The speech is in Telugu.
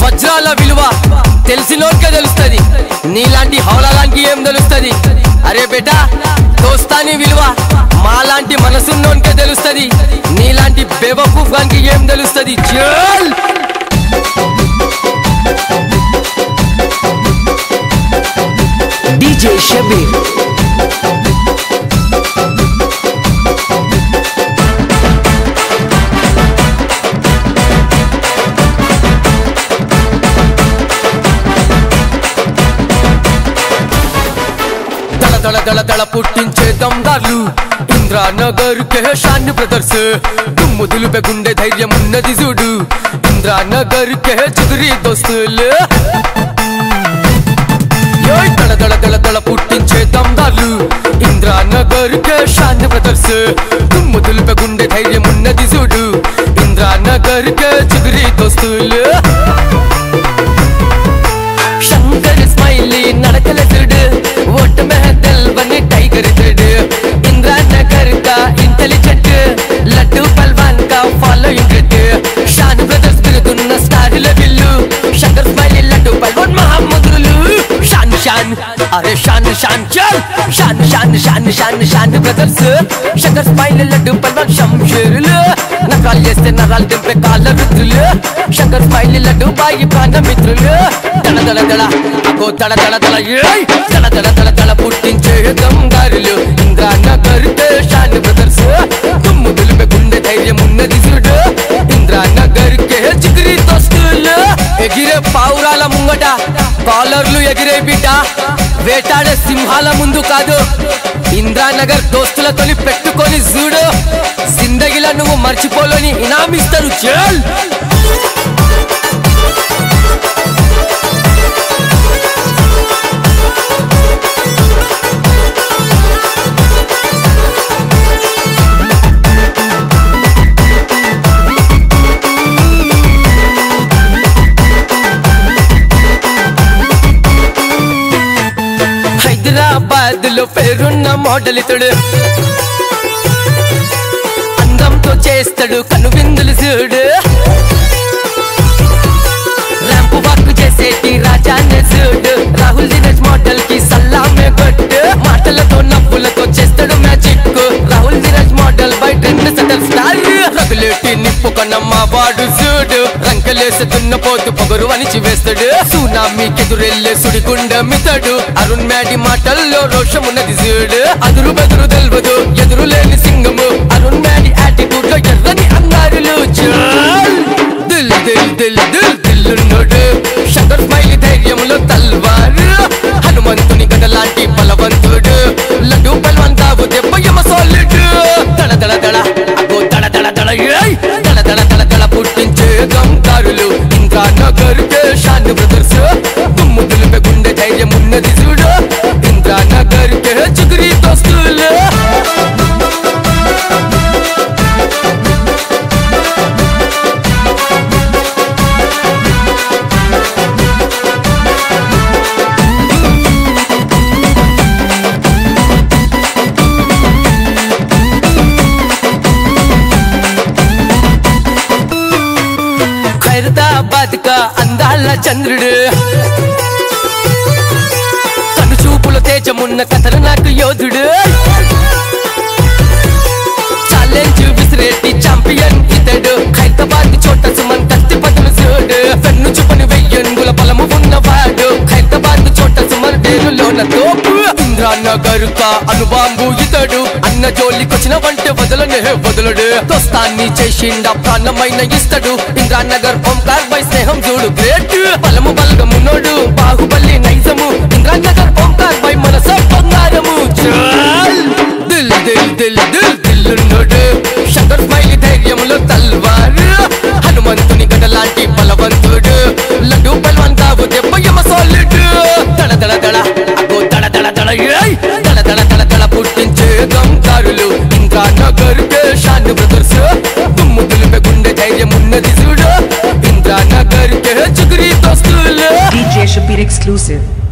వజ్రాల విలువ తెలిసినోకే తెలుస్తది నీలాంటి హౌలాలాంటి ఏం తెలుస్తది అరే బేటా దోస్తాని విలువ మాలాంటి మనసున్నోనికే తెలుస్తది నీలాంటి బేవకూఫ్ గానికి ఏం తెలుస్తది చల్ DJ Shabir. దళ దళ దళ దళ పుట్టించే దమ్దార్లు ఇంద్రానగర్ కేశాన్ బ్రదర్స్ దుమ్ము దులిపే గుండె ధైర్యం ఉన్నది చూడు ఇంద్రానగర్ కే చిగురి దోస్తులు ఏయ్ దళ దళ దళ దళ పుట్టించే దమ్దార్లు ఇంద్రానగర్ కేశాన్ బ్రదర్స్ దుమ్ము దులిపే గుండె ధైర్యం ఉన్నది చూడు ఇంద్రానగర్ కే చిగురి దోస్తులు శంకర్ స్మైలీ నడకల చూడు ఓట్ మెహదల్ బని టైగర్ చూడు ఇంద్రా నగర్ కా ఇంటెలిజెంట్ లడ్డు పల్వాన్ కా ఫాలోయింగ్ షాన్ బ్రదర్స్ తిరుగుతున్న స్టార్ విల్లు శంకర్ స్మైలీ లడ్డు పల్వాన్ మహాముద్రులు షాన్ షాన్ అరే షాన్ షాన్ చల్ షాన్ షాన్ షాన్ షాన్ షాన్ బ్రదర్స్ శంకర్ స్మైలీ లడ్డు పల్వాన్ శంషేరులు నకాలు చేస్తే నరాలు తెంపే కాళ్ళ రుద్రులు శంకర్ స్మైలీ లడ్డు బాయి ప్రాణ మిత్రులు దళ దళ దళ అగో దళ దళ దళ ఏయ్ దళ దళ దళ దళ పుట్టించే గంగారులు ఇంద్రా నగర్ దేశాన్ని బ్రదర్స్ దుమ్ము దులిపే గుండె ధైర్యం ఉన్నది చూడు ఇంద్రా నగర్ కే జిగిరి దోస్తులు ఎగిరే పావురాల ముంగట కాలర్లు ఎగిరే బిడ్డ వేటాడే సింహాల ముందు కాదు ఇంద్రానగర్ దోస్తులతోని పెట్టుకొని చూడు జిందగిలా నువ్వు మర్చిపోలేని ఇనామిస్తారు చల్ హైదరాబాద్ లో పేరున్న మోడల్ ఇతడు అందంతో చేస్తాడు కనువిందులు చూడు ర్యాంపు వాక్ చేసేటి రాజానే చూడు రాహుల్ దినేష్ మోడల్ కి సల్లామే కొట్టు మాటలతో నవ్వులతో చేస్తాడు magic Rahul Dinesh model by trend setter star రగులేటి నిప్పుకొనమ్మ వాడు చూడు రంకలేసి దున్నపోతు పొగరు అణిచి వేస్తాడు సునామీకెదురెళ్ళే సుడిగుండ మితడు అరుణ్ మ్యాడి మాటల్లో రోషమున్నది చూడు అదురు బెదురు తెల్వదు ఎదురు లేని సింగము అరుణ్ మ్యాడి యాటిట్యూడ్ లో ఎర్రని అన్నారులు చాల్ దిల్ దిల్ దిల్ దిల్ దిల్లున్నోడు శంకర్ స్మైలీ ధైర్యములో తల్వారు హనుమంతుని గద లాంటి బలవంతుడు లడ్డు బలవన్ కావు దెబ్బయమ సాలిడ్ దడ దడ దడ అగో దడ దడ దడ ఏయ్ దడ దడ దడ దడ పుట్టించే గంకారులు ఇంకా నగర్ దేశాన్ బ్రదర్స్ దుమ్ము దులిపే గుండె ధైర్యం ఉన్నది చూడు ఇంద్రా నగర్ కే చిగురి దోస్తులు ఖైరతాబాద్ కా అందాల చంద్రుడు కను చూపుల తేజమున్న కథలు నాకు యోధుడు ఛాలెంజ్ విసిరేటి ఛాంపియన్ ఇతడు ఖైరతాబాద్ చోట సుమన్ కత్తి పదులు చూడు వెన్ను చూపని వెయ్యంగుల బలము ఉన్నవాడు ఖైరతాబాద్ చోట సుమన్ డేరులోన తోపు ఇంద్రానగర్ కా అనుబాంబు ఇతడు అన్న జోలికొచ్చిన వంటే వదలనే వదలడు దోస్తాన్ని చేసిండ ప్రాణమైన ఇస్తడు ఇంద్రానగర్ ఓంకార్ బై స్నేహం చూడు గ్రేట్ బలము బలగమునోడు బాహుబలి నైజము ఇంద్రానగర్ ఓంకార్ బై మనస బంగారము చాల్ దిల్ దిల్ దిల్ దిల్ దిల్లున్నోడు శంకర్ స్మైలీ ధైర్యములో తల్వారు హనుమంతుని గడ లాంటి బలవంతుడు లడ్డు బల్వాన్ కావు దెబ్బయమ సాలిడ్ దడ దడ దడ అగో దడ దడ దడ ఏయ్ దడ దడ దడ దడ పుట్టించే గంకారులు ఇంకా నగర్ దేశాన్ బ్రదర్స్ దుమ్ము దులిపే గుండె ధైర్యం ఉన్నది చూడు ఇంద్రా నగర్ కే చిగురి దోస్తులు DJ Shabir exclusive.